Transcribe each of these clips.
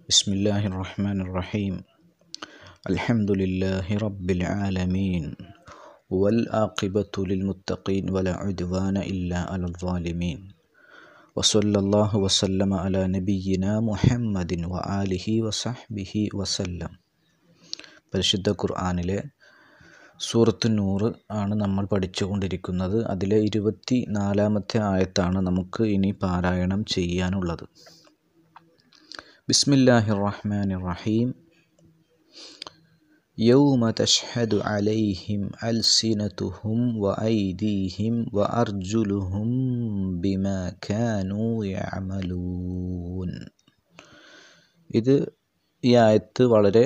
بسم الله الرحمن الرحيم الحمد لله رب العالمين والآقبة للمتقين ولا عدوان إلا على الظالمين وصلى الله وسلم على نبينا محمد وآله وصحبه وسلم പരിശുദ്ധ ഖുർആാനിലെ സൂറത്ത് നൂറ് ആണ് നമ്മൾ പഠിച്ചുകൊണ്ടിരിക്കുന്നത് അതിലെ ഇരുപത്തി നാലാമത്തെ ആയത്താണ് നമുക്ക് ഇനി പാരായണം ചെയ്യാനുള്ളത് ബിസ്മില്ലാഹി റഹ്മാൻ റഹീം يوم تشهد عليهم ألسنتهم وأيديهم وأرجلهم بما كانوا يعملون ഇത് ഈ ആയത്ത് വളരെ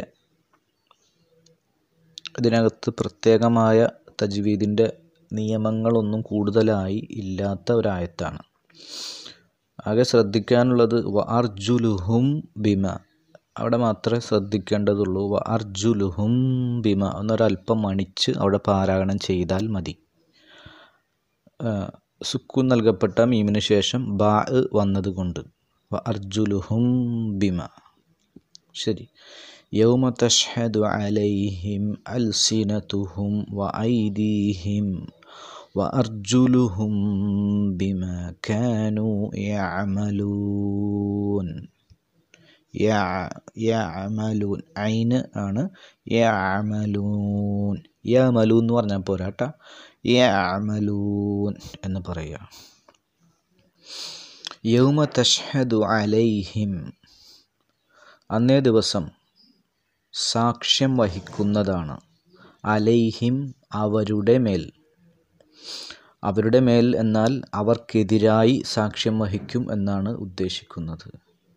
ഇതിനകത്ത് പ്രത്യേകമായ തജ്വീദിൻ്റെ നിയമങ്ങളൊന്നും കൂടുതലായി ഇല്ലാത്ത ഒരായത്താണ് ആകെ ശ്രദ്ധിക്കാനുള്ളത് വ അർജുലുഹും ബിമ അവിടെ മാത്രമേ ശ്രദ്ധിക്കേണ്ടതുള്ളൂ വ അർജുലുഹും ബിമ എന്നൊരല്പം മണിച്ച് അവിടെ പാരായണം ചെയ്താൽ മതി സുക്കുൻ നൽകപ്പെട്ട മീമിന് ശേഷം ബാ വന്നതുകൊണ്ട് വ അർജുലുഹും ബിമ ശരി يوم تشهد عليهم ألسنتهم وأيديهم وأرجلهم بما كانوا يعملون യഅമലൂൻ ഐന് ആണ് യഅമലൂൻ യമലൂൻ എന്ന് പറഞ്ഞാൽ പോരാട്ട യഅമലൂൻ എന്ന് പറയുക യൗമ തഷ്ഹദു അലൈഹിം അന്നേ ദിവസം സാക്ഷ്യം വഹിക്കുന്നതാണ് അലൈഹിം അവരുടെ മേൽ അവരുടെ മേൽ എന്നാൽ അവർക്കെതിരായി സാക്ഷ്യം വഹിക്കും എന്നാണ് ഉദ്ദേശിക്കുന്നത്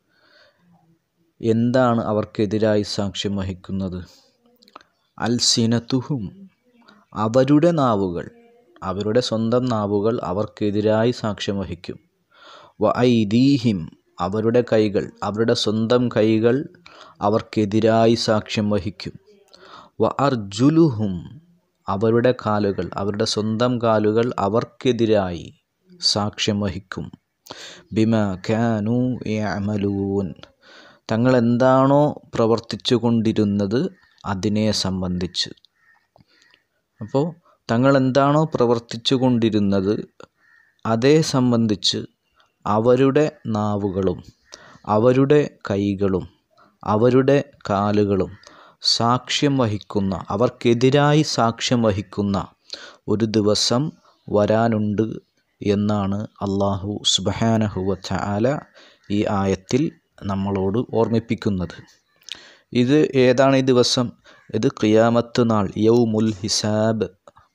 എന്താണ് അവർക്കെതിരായി സാക്ഷ്യം വഹിക്കുന്നത് അൽസിനത്തുഹും അവരുടെ നാവുകൾ അവരുടെ സ്വന്തം നാവുകൾ അവർക്കെതിരായി സാക്ഷ്യം വഹിക്കും വ ഐദീഹിം അവരുടെ കൈകൾ അവരുടെ സ്വന്തം കൈകൾ അവർക്കെതിരായി സാക്ഷ്യം വഹിക്കും വ അർജുലുഹും അവരുടെ കാലുകൾ അവരുടെ സ്വന്തം കാലുകൾ അവർക്കെതിരായി സാക്ഷ്യം വഹിക്കും ബിമ ഖാനു യമലൂൻ തങ്ങൾ എന്താണോ പ്രവർത്തിച്ചു കൊണ്ടിരുന്നത് അതിനെ സംബന്ധിച്ച് അപ്പോൾ തങ്ങൾ എന്താണോ പ്രവർത്തിച്ചു കൊണ്ടിരുന്നത് അതേ സംബന്ധിച്ച് അവരുടെ നാവുകളും അവരുടെ കൈകളും അവരുടെ കാലുകളും സാക്ഷ്യം വഹിക്കുന്ന അവർക്കെതിരായി സാക്ഷ്യം വഹിക്കുന്ന ഒരു ദിവസം വരാനുണ്ട് എന്നാണ് അള്ളാഹു സുബഹാനഹുവ ആല ഈ ആയത്തിൽ നമ്മളോട് ഓർമ്മിപ്പിക്കുന്നത് ഇത് ഏതാണ് ഈ ദിവസം ഇത് ഖിയാമത്ത് നാൾ യൗമുൽ ഹിസാബ്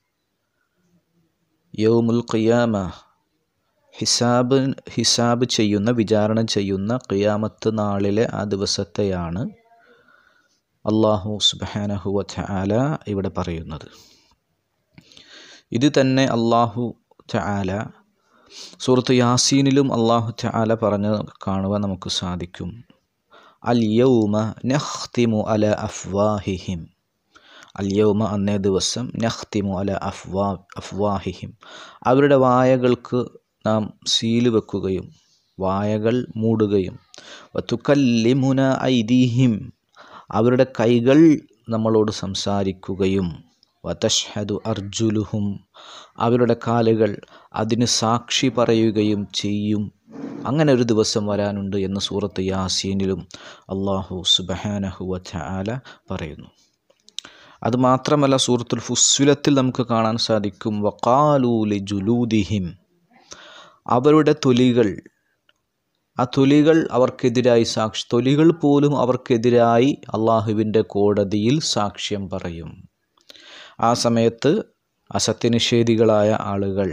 യൗമുൽ ഖിയാമ ഹിസാബ് ഹിസാബ് ചെയ്യുന്ന വിചാരണ ചെയ്യുന്ന ഖിയാമത്ത് നാളിലെ ആ ദിവസത്തെയാണ് അള്ളാഹു സുബാനഹുവ ആല ഇവിടെ പറയുന്നത് ഇത് തന്നെ അള്ളാഹു ആല സൂറത്ത് യാസീനിലും അള്ളാഹു ചാല പറഞ്ഞ് കാണുവാൻ നമുക്ക് സാധിക്കും അൽ യൗമ നഖ്തിമു അല അഫ്വാഹിഹിം അൽ യൗമ അന്നേ ദിവസം നഖ്തിമു അല അഫ്വാ അഫ്വാഹിഹിം അവരുടെ വായകൾക്ക് നാം സീല് വെക്കുകയും വായകൾ മൂടുകയും വത്തുക്കല്ലിമുന ഐദീഹിം അവരുടെ കൈകൾ നമ്മളോട് സംസാരിക്കുകയും വതഷ്ഹദു അർജുലുഹും അവരുടെ കാലുകൾ അതിന് സാക്ഷി പറയുകയും ചെയ്യും അങ്ങനെ ഒരു ദിവസം വരാനുണ്ട് എന്ന് സൂറത്ത് യാസീനിലും അള്ളാഹു സുബഹാനഹുവ ആല പറയുന്നു അതുമാത്രമല്ല സൂറത്തുൽ ഫുസ്സുലത്തിൽ നമുക്ക് കാണാൻ സാധിക്കും വക്കാലൂലി ജുലൂദിഹിം അവരുടെ തൊലികൾ ആ തൊലികൾ അവർക്കെതിരായി സാക്ഷി തൊലികൾ പോലും അവർക്കെതിരായി അള്ളാഹുവിൻ്റെ കോടതിയിൽ സാക്ഷ്യം പറയും ആ സമയത്ത് അസത്യനിഷേധികളായ ആളുകൾ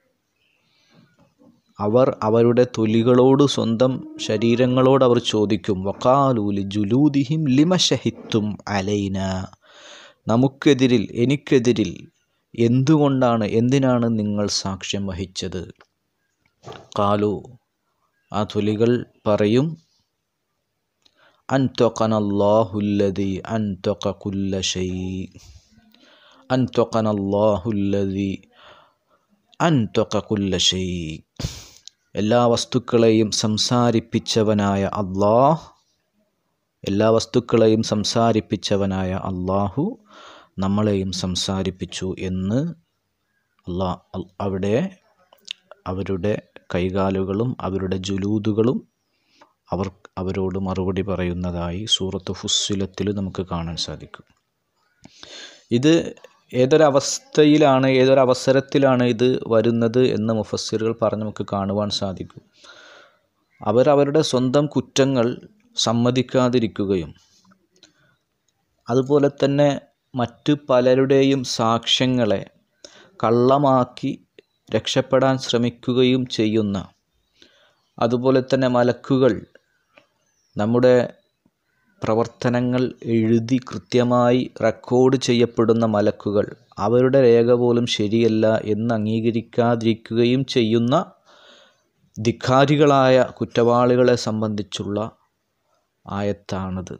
അവർ അവരുടെ തൊലികളോട് സ്വന്തം ശരീരങ്ങളോട് അവർ ചോദിക്കും വക്കാലൂലി ജുലൂദിഹിം ലിമഷഹിത്തും അലൈന നമുക്കെതിരിൽ എനിക്കെതിരിൽ എന്തുകൊണ്ടാണ് എന്തിനാണ് നിങ്ങൾ സാക്ഷ്യം വഹിച്ചത് കാലു ആ തൊലികൾ പറയും അൻതൊക്കനല്ലാഹുല്ലതി അൻതൊക്ക കുല്ല ഷൈ അൻതൊക്കനല്ലാഹുല്ലതി അൻതൊക്ക കുല്ല ഷൈ എല്ലാ വസ്തുക്കളെയും സംസാരിപ്പിച്ചവനായ അള്ളാഹ് എല്ലാ വസ്തുക്കളെയും സംസാരിപ്പിച്ചവനായ അള്ളാഹു നമ്മളെയും സംസാരിപ്പിച്ചു എന്ന് അള്ളാ അവിടെ അവരുടെ കൈകാലുകളും അവരുടെ ജുലൂദുകളും അവർ അവരോട് മറുപടി പറയുന്നതായി സൂറത്ത് ഫുസ്സിലത്തിൽ നമുക്ക് കാണാൻ സാധിക്കും ഇത് ഏതൊരവസ്ഥയിലാണ് ഏതൊരവസരത്തിലാണ് ഇത് വരുന്നത് എന്ന് മുഫസ്സിറുകൾ പറഞ്ഞ് നമുക്ക് കാണുവാൻ സാധിക്കും അവരവരുടെ സ്വന്തം കുറ്റങ്ങൾ സമ്മതിക്കാതിരിക്കുകയും അതുപോലെ തന്നെ മറ്റു പലരുടെയും സാക്ഷ്യങ്ങളെ കള്ളമാക്കി രക്ഷപ്പെടാൻ ശ്രമിക്കുകയും ചെയ്യുന്ന അതുപോലെ തന്നെ മലക്കുകൾ നമ്മുടെ പ്രവർത്തനങ്ങൾ എഴുതി കൃത്യമായി റെക്കോർഡ് ചെയ്യപ്പെടുന്ന മലക്കുകൾ അവരുടെ രേഖ പോലും ശരിയല്ല എന്ന് അംഗീകരിക്കാതിരിക്കുകയും ചെയ്യുന്ന ധിക്കാരികളായ കുറ്റവാളികളെ സംബന്ധിച്ചുള്ള ആയത്താണത്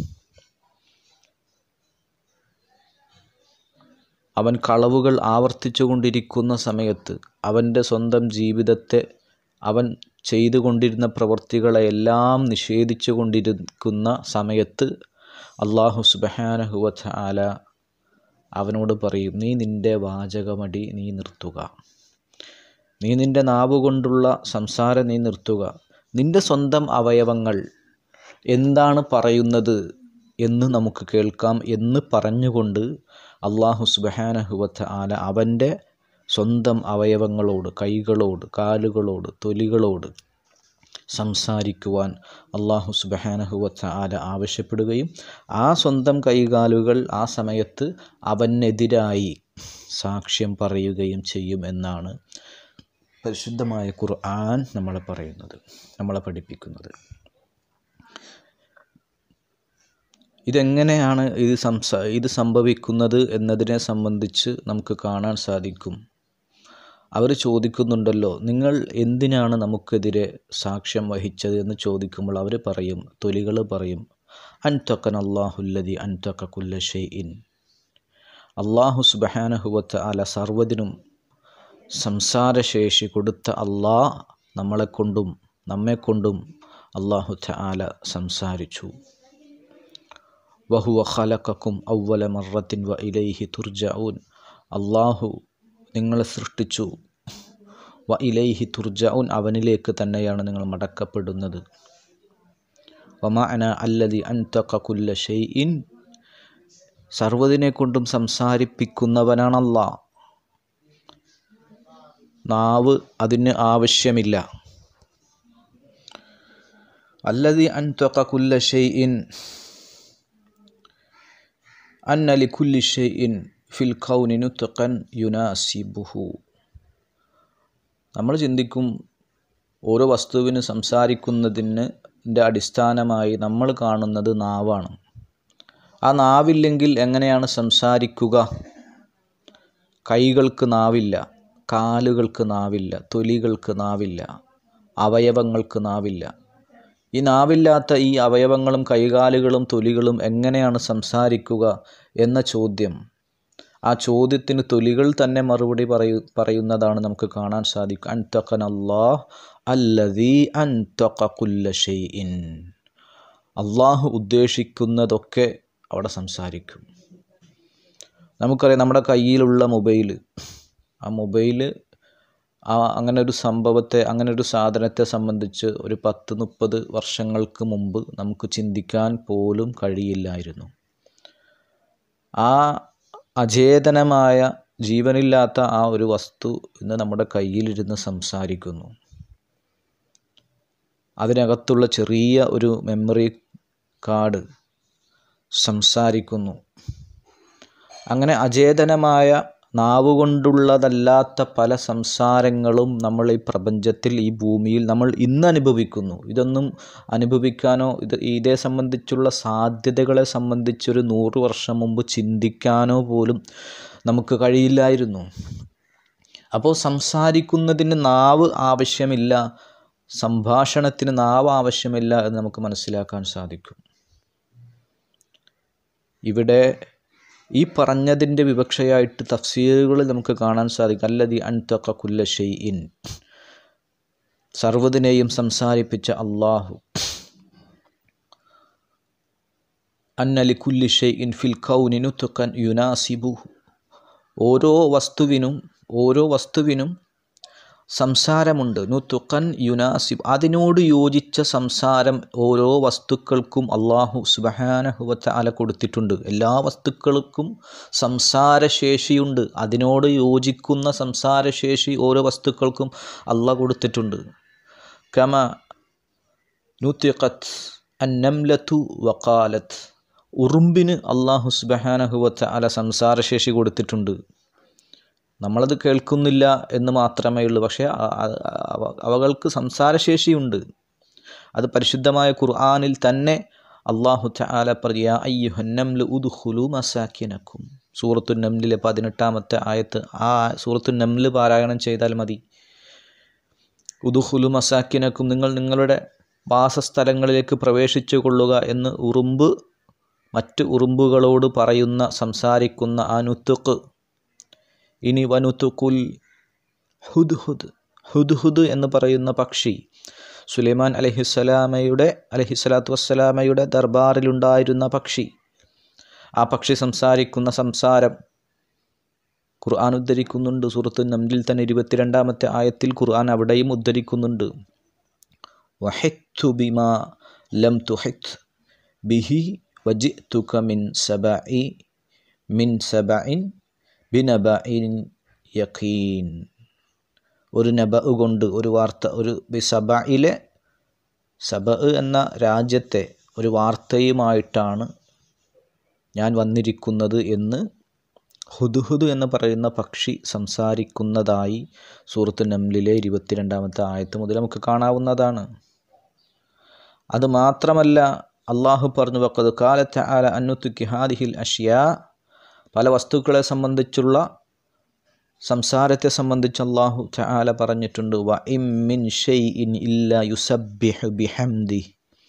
അവൻ കളവുകൾ ആവർത്തിച്ചു കൊണ്ടിരിക്കുന്ന സമയത്ത് അവൻ്റെ സ്വന്തം ജീവിതത്തെ അവൻ ചെയ്തുകൊണ്ടിരുന്ന പ്രവൃത്തികളെയെല്ലാം നിഷേധിച്ചു കൊണ്ടിരിക്കുന്ന സമയത്ത് അള്ളാഹു സുബഹാനഹുവ ആല അവനോട് പറയും നീ നിൻ്റെ വാചകമടി നീ നിർത്തുക നീ നിൻ്റെ നാവ് കൊണ്ടുള്ള സംസാരം നീ നിർത്തുക നിൻ്റെ സ്വന്തം അവയവങ്ങൾ എന്താണ് പറയുന്നത് എന്ന് നമുക്ക് കേൾക്കാം എന്ന് പറഞ്ഞുകൊണ്ട് അള്ളാഹു സുബഹാനഹുവത്ത് ആല അവൻ്റെ സ്വന്തം അവയവങ്ങളോട് കൈകളോട് കാലുകളോട് തൊലികളോട് സംസാരിക്കുവാൻ അള്ളാഹു സുബഹാനഹുവത്ത ആല ആവശ്യപ്പെടുകയും ആ സ്വന്തം കൈകാലുകൾ ആ സമയത്ത് അവനെതിരായി സാക്ഷ്യം പറയുകയും ചെയ്യും എന്നാണ് പരിശുദ്ധമായ ഖുർആൻ നമ്മളെ പറയുന്നത് നമ്മളെ പഠിപ്പിക്കുന്നത് ഇതെങ്ങനെയാണ് ഇത് സംസാ ഇത് സംഭവിക്കുന്നത് എന്നതിനെ സംബന്ധിച്ച് നമുക്ക് കാണാൻ സാധിക്കും അവർ ചോദിക്കുന്നുണ്ടല്ലോ നിങ്ങൾ എന്തിനാണ് നമുക്കെതിരെ സാക്ഷ്യം വഹിച്ചത് എന്ന് ചോദിക്കുമ്പോൾ അവർ പറയും തൊലികൾ പറയും അൻതക്കൻ അള്ളാഹുല്ലതി അൻതക്ക കുല്ല ഷെയ്ഇൻ അള്ളാഹു സുബഹാനഹുവത്ത് അല സർവ്വതിനും സംസാരശേഷി കൊടുത്ത അള്ളാ നമ്മളെക്കൊണ്ടും നമ്മെക്കൊണ്ടും അള്ളാഹു ആല സംസാരിച്ചു വഹുവ ഖലക്കും ഔവല മറത്തിൻ വ ഇലൈഹി തുർജഊൻ അള്ളാഹു നിങ്ങളെ സൃഷ്ടിച്ചു വ ഇലൈഹി തുർജഊൻ അവനിലേക്ക് തന്നെയാണ് നിങ്ങൾ മടക്കപ്പെടുന്നത് വമാഅന അല്ലതി അൻതഖ കുല്ല ഷൈഇൻ സർവ്വതിനെ കൊണ്ടും സംസാരിപ്പിക്കുന്നവനാണല്ലാ നാവ് അതിന് ആവശ്യമില്ല അല്ലതി അൻതഖ കുല്ല ഷൈഇൻ അന്ന ലിക്കുല്ലി ഷെയ്ഇൻ ഫിൽ ഖൗനി നുത്തഖൻ യുനാസിബുഹു നമ്മൾ ചിന്തിക്കും ഓരോ വസ്തുവിന് സംസാരിക്കുന്നതിന് അടിസ്ഥാനമായി നമ്മൾ കാണുന്നത് നാവാണ് ആ നാവില്ലെങ്കിൽ എങ്ങനെയാണ് സംസാരിക്കുക കൈകൾക്ക് നാവില്ല കാലുകൾക്ക് നാവില്ല തൊലികൾക്ക് നാവില്ല അവയവങ്ങൾക്ക് നാവില്ല ഈ നാവില്ലാത്ത ഈ അവയവങ്ങളും കൈകാലുകളും തൊലികളും എങ്ങനെയാണ് സംസാരിക്കുക എന്ന ചോദ്യം ആ ചോദ്യത്തിന് തൊലികൾ തന്നെ മറുപടി പറയൂ പറയുന്നതാണ് നമുക്ക് കാണാൻ സാധിക്കും അൻതഖൻ അള്ളാഹ് അല്ലതീ അൻതഖ കുല്ല ഷെയ്ഇൻ അള്ളാഹു ഉദ്ദേശിക്കുന്നതൊക്കെ അവിടെ സംസാരിക്കും നമുക്കറിയാം നമ്മുടെ കയ്യിലുള്ള മൊബൈൽ ആ മൊബൈൽ ആ അങ്ങനെ ഒരു സംഭവത്തെ അങ്ങനെ ഒരു സാധനത്തെ സംബന്ധിച്ച് ഒരു പത്ത് മുപ്പത് വർഷങ്ങൾക്ക് മുമ്പ് നമുക്ക് ചിന്തിക്കാൻ പോലും കഴിയില്ലായിരുന്നു ആ അചേതനമായ ജീവനില്ലാത്ത ആ ഒരു വസ്തു ഇന്ന് നമ്മുടെ കയ്യിലിരുന്ന് സംസാരിക്കുന്നു അതിനകത്തുള്ള ചെറിയ ഒരു മെമ്മറി കാർഡ് സംസാരിക്കുന്നു അങ്ങനെ അചേതനമായ നാവുകൊണ്ടുള്ളതല്ലാത്ത പല സംസാരങ്ങളും നമ്മൾ ഈ പ്രപഞ്ചത്തിൽ ഈ ഭൂമിയിൽ നമ്മൾ ഇന്ന് അനുഭവിക്കുന്നു ഇതൊന്നും അനുഭവിക്കാനോ ഇത് ഇതേ സംബന്ധിച്ചുള്ള സാധ്യതകളെ സംബന്ധിച്ചൊരു നൂറ് വർഷം മുമ്പ് ചിന്തിക്കാനോ പോലും നമുക്ക് കഴിയില്ലായിരുന്നു അപ്പോൾ സംസാരിക്കുന്നതിന് നാവ് ആവശ്യമില്ല സംഭാഷണത്തിന് നാവ് ആവശ്യമില്ല എന്ന് നമുക്ക് മനസ്സിലാക്കാൻ സാധിക്കും ഇവിടെ ഈ പറഞ്ഞതിൻ്റെ വിവക്ഷയായിട്ട് തഫ്സീറുകളിൽ നമുക്ക് കാണാൻ സാധിക്കും അല്ലതി അൻതക്ക കുല്ല ഷെയ്ഇൻ സർവ്വതിനെയും സംസാരിപ്പിച്ച അള്ളാഹു അന്നലിക്കുല്ലി ഷെയ്ഇൻ ഫിൽ കൗനി നുത്തുക്കൻ യുനാസിബു ഓരോ വസ്തുവിനും ഓരോ വസ്തുവിനും സംസാരമുണ്ട് നുത്തുക്കൻ യുനാസിബ് അതിനോട് യോജിച്ച സംസാരം ഓരോ വസ്തുക്കൾക്കും അള്ളാഹു സുബഹാനഹുവത്ത അല കൊടുത്തിട്ടുണ്ട് എല്ലാ വസ്തുക്കൾക്കും സംസാരശേഷിയുണ്ട് അതിനോട് യോജിക്കുന്ന സംസാരശേഷി ഓരോ വസ്തുക്കൾക്കും അള്ളാഹ് കൊടുത്തിട്ടുണ്ട് കമ നുത്തിഖത്ത് അന്നംലത്തു വക്കാലത്ത് ഉറുമ്പിന് അള്ളാഹു സുബഹാനഹുവത്ത അല സംസാരശേഷി കൊടുത്തിട്ടുണ്ട് നമ്മളത് കേൾക്കുന്നില്ല എന്ന് മാത്രമേ ഉള്ളൂ പക്ഷേ അവകൾക്ക് സംസാരശേഷിയുണ്ട് അത് പരിശുദ്ധമായ ഖുർആാനിൽ തന്നെ അള്ളാഹു തആല പറയാ അയ്യുഹന്നംല് ഉദ്ഖുലു മസാക്കിനക്കും സൂറത്തു നംലിലെ പതിനെട്ടാമത്തെ ആയത്ത് ആ സൂറത്തു നംല് പാരായണം ചെയ്താൽ മതി ഉദുഹുലു മസാക്കിനക്കും നിങ്ങൾ നിങ്ങളുടെ വാസസ്ഥലങ്ങളിലേക്ക് പ്രവേശിച്ചു കൊള്ളുക എന്ന് ഉറുമ്പ് മറ്റ് ഉറുമ്പുകളോട് പറയുന്ന സംസാരിക്കുന്ന ആ നുത്തുക്ക് ഇനി വനുത്തുക്കുൽ ഹുദ്ഹുദ് ഹുദ്ഹുദ് എന്ന് പറയുന്ന പക്ഷി സുലൈമാൻ അലഹിസ്സലാമയുടെ അലഹിസ്സലാത്തു വസ്സലാമയുടെ ദർബാറിലുണ്ടായിരുന്ന പക്ഷി ആ പക്ഷി സംസാരിക്കുന്ന സംസാരം ഖുർആൻ ഉദ്ധരിക്കുന്നുണ്ട് സൂറത്ത് നംലിൽ തന്നെ ഇരുപത്തിരണ്ടാമത്തെ ആയത്തിൽ ഖുർആൻ അവിടെയും ഉദ്ധരിക്കുന്നുണ്ട് വഹിത്തു ബിമാ ലം തുഹിത് ബിഹി വജിത്തുക മിൻ സബഇ മിൻ സബഇൻ ബിനബഇൻ യഖീൻ ഒരു നബ കൊണ്ട് ഒരു വാർത്ത ഒരു സബയിലെ സബ എന്ന രാജ്യത്തെ ഒരു വാർത്തയുമായിട്ടാണ് ഞാൻ വന്നിരിക്കുന്നത് എന്ന് ഹുദുഹുദ് എന്ന് പറയുന്ന പക്ഷി സംസാരിക്കുന്നതായി സൂറത്ത് നംലിലെ ഇരുപത്തിരണ്ടാമത്തെ ആയത്ത് മുതൽ നമുക്ക് കാണാവുന്നതാണ് അത് മാത്രമല്ല അള്ളാഹു പറഞ്ഞു വെക്കത് കാലത്തെ ആല അന്നുത്തുക്കി ഹാദിഹിൽ അഷ്യാ പല വസ്തുക്കളെ സംബന്ധിച്ചുള്ള സംസാരത്തെ സംബന്ധിച്ച് അള്ളാഹു ചാല പറഞ്ഞിട്ടുണ്ട് വ ഇമ്മിൻ ഷെയ്ഇൻ ഇല്ല യുസബ്ബിഹു ബിഹംദി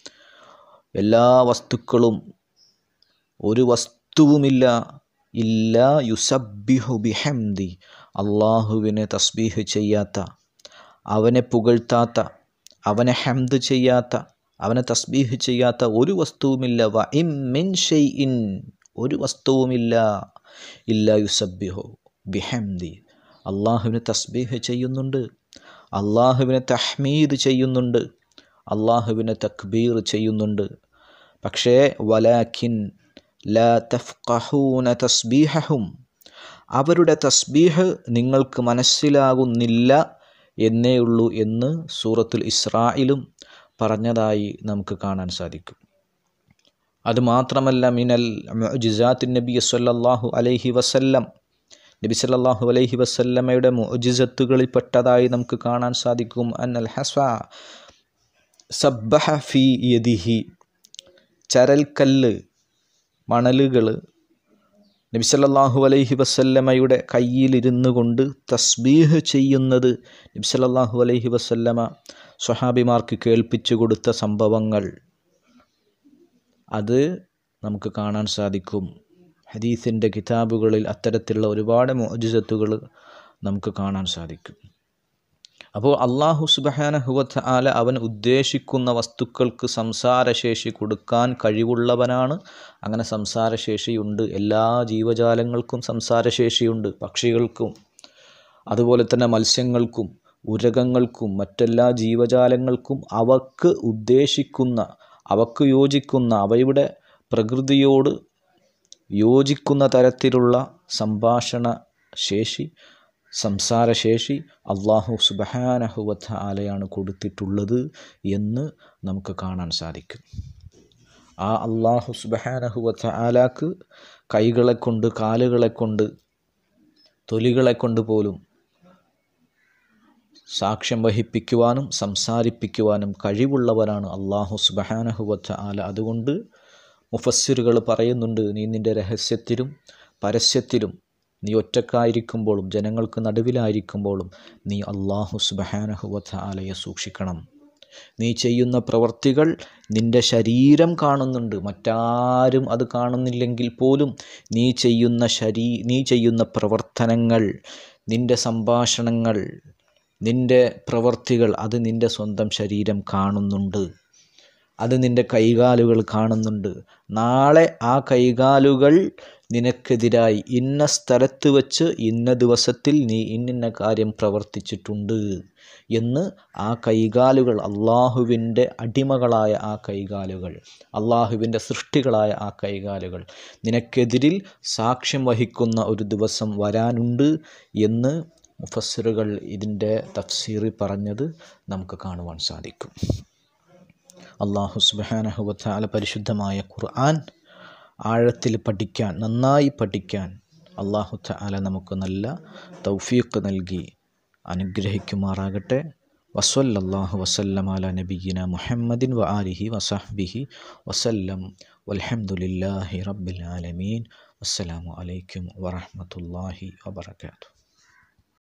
എല്ലാ വസ്തുക്കളും ഒരു വസ്തുവുമില്ല ഇല്ല യുസബ്ബിഹു ബിഹംദി അള്ളാഹുവിനെ തസ്ബീഹ് ചെയ്യാത്ത അവനെ പുകഴ്ത്താത്ത അവനെ ഹംദ് ചെയ്യാത്ത അവനെ തസ്ബീഹ് ചെയ്യാത്ത ഒരു വസ്തുവുമില്ല വ ഇമ്മിൻ ഷെയ്ഇൻ ഒരു വസ്തുവുമില്ല ഇല്ല യുസബ്ബിഹു ബിഹംദി അള്ളാഹുവിനെ തസ്ബീഹ് ചെയ്യുന്നുണ്ട് അള്ളാഹുവിനെ തഹ്മീദ് ചെയ്യുന്നുണ്ട് അള്ളാഹുവിനെ തക്ബീർ ചെയ്യുന്നുണ്ട് പക്ഷേ വലാഖിൻ ലാ തഫ്ഖഹൂന തസ്ബീഹഹും അവരുടെ തസ്ബീഹ് നിങ്ങൾക്ക് മനസ്സിലാകുന്നില്ല എന്നേ ഉള്ളൂ എന്ന് സൂറത്തുൽ ഇസ്രായിലും പറഞ്ഞതായി നമുക്ക് കാണാൻ സാധിക്കും അതുമാത്രമല്ല മിനൽ മുജിസാത്തിൻ നബി സല്ലല്ലാഹു അലൈഹി വസല്ലം നബി സല്ലല്ലാഹു അലൈഹി വസല്ലമയുടെ മുജിസത്തുകളിൽ പെട്ടതായി നമുക്ക് കാണാൻ സാധിക്കും അന്നൽ ഹസ്വ സബ്ബഹ ഫി യദിഹി ചരൽക്കല്ല് മണലുകൾ നബി സല്ലല്ലാഹു അലൈഹി വസല്ലമയുടെ കയ്യിലിരുന്നു കൊണ്ട് തസ്ബീഹ് ചെയ്യുന്നത് നബി സല്ലല്ലാഹു അലൈഹി വസല്ലമ സ്വഹാബിമാർക്ക് കേൾപ്പിച്ചു കൊടുത്ത സംഭവങ്ങൾ അത് നമുക്ക് കാണാൻ സാധിക്കും ഹദീസിൻ്റെ കിതാബുകളിൽ അത്തരത്തിലുള്ള ഒരുപാട് മോജിസത്തുകൾ നമുക്ക് കാണാൻ സാധിക്കും അപ്പോൾ അള്ളാഹു സുബഹാനഹുവത്ത് ആല അവൻ ഉദ്ദേശിക്കുന്ന വസ്തുക്കൾക്ക് സംസാരശേഷി കൊടുക്കാൻ കഴിവുള്ളവനാണ് അങ്ങനെ സംസാരശേഷിയുണ്ട് എല്ലാ ജീവജാലങ്ങൾക്കും സംസാരശേഷിയുണ്ട് പക്ഷികൾക്കും അതുപോലെ തന്നെ മത്സ്യങ്ങൾക്കും ഉരകങ്ങൾക്കും മറ്റെല്ലാ ജീവജാലങ്ങൾക്കും അവക്ക് ഉദ്ദേശിക്കുന്ന അവക്ക് യോജിക്കുന്ന അവയുടെ പ്രകൃതിയോട് യോജിക്കുന്ന തരത്തിലുള്ള സംഭാഷണ ശേഷി സംസാരശേഷി അള്ളാഹു സുബഹാനഹുവത്ത ആലയാണ് കൊടുത്തിട്ടുള്ളത് എന്ന് നമുക്ക് കാണാൻ സാധിക്കും ആ അള്ളാഹു സുബഹാനഹുവത്ത ആലാക്ക് കൈകളെ കൊണ്ട് കാലുകളെ കൊണ്ട് തൊലികളെ കൊണ്ട് പോലും സാക്ഷ്യം വഹിപ്പിക്കുവാനും സംസാരിപ്പിക്കുവാനും കഴിവുള്ളവരാണ് അള്ളാഹു സുബഹാനഹുവത്ത ആല അതുകൊണ്ട് മുഫസ്സിറുകൾ പറയുന്നുണ്ട് നീ നിൻ്റെ രഹസ്യത്തിലും പരസ്യത്തിലും നീ ഒറ്റക്കായിരിക്കുമ്പോഴും ജനങ്ങൾക്ക് നടുവിലായിരിക്കുമ്പോഴും നീ അള്ളാഹു സുബഹാനഹുവത്ത ആലയെ സൂക്ഷിക്കണം നീ ചെയ്യുന്ന പ്രവർത്തികൾ നിൻ്റെ ശരീരം കാണുന്നുണ്ട് മറ്റാരും അത് കാണുന്നില്ലെങ്കിൽ പോലും നീ ചെയ്യുന്ന ശരീ നീ ചെയ്യുന്ന പ്രവർത്തനങ്ങൾ നിൻ്റെ സംഭാഷണങ്ങൾ നിൻ്റെ പ്രവർത്തികൾ അത് നിൻ്റെ സ്വന്തം ശരീരം കാണുന്നുണ്ട് അത് നിൻ്റെ കൈകാലുകൾ കാണുന്നുണ്ട് നാളെ ആ കൈകാലുകൾ നിനക്കെതിരായി ഇന്ന സ്ഥലത്ത് വച്ച് ഇന്ന ദിവസത്തിൽ നീ ഇന്നിന്ന കാര്യം പ്രവർത്തിച്ചിട്ടുണ്ട് എന്ന് ആ കൈകാലുകൾ അള്ളാഹുവിൻ്റെ അടിമകളായ ആ കൈകാലുകൾ അള്ളാഹുവിൻ്റെ സൃഷ്ടികളായ ആ കൈകാലുകൾ നിനക്കെതിരിൽ സാക്ഷ്യം വഹിക്കുന്ന ഒരു ദിവസം വരാനുണ്ട് എന്ന് മുഫസ്സിറുകൾ ഇതിൻ്റെ തഫ്സീറിൽ പറഞ്ഞത് നമുക്ക് കാണുവാൻ സാധിക്കും അള്ളാഹു സുബാനഹുവല പരിശുദ്ധമായ ഖുർആൻ ആഴത്തിൽ പഠിക്കാൻ നന്നായി പഠിക്കാൻ അള്ളാഹു തആല നമുക്ക് നല്ല തൗഫീഖ് നൽകി അനുഗ്രഹിക്കുമാറാകട്ടെ വസല്ലല്ലാഹു വസല്ലം അല നബിയിന മുഹമ്മദിൻ വ ആലിഹി വസഹ്ബിഹി വസല്ലം വൽഹംദുലില്ലാഹി റബ്ബിൽ ആലമീൻ അസ്സലാമു അലൈക്കും വറഹ്മത്തുള്ളാഹി വബറകാതുഹു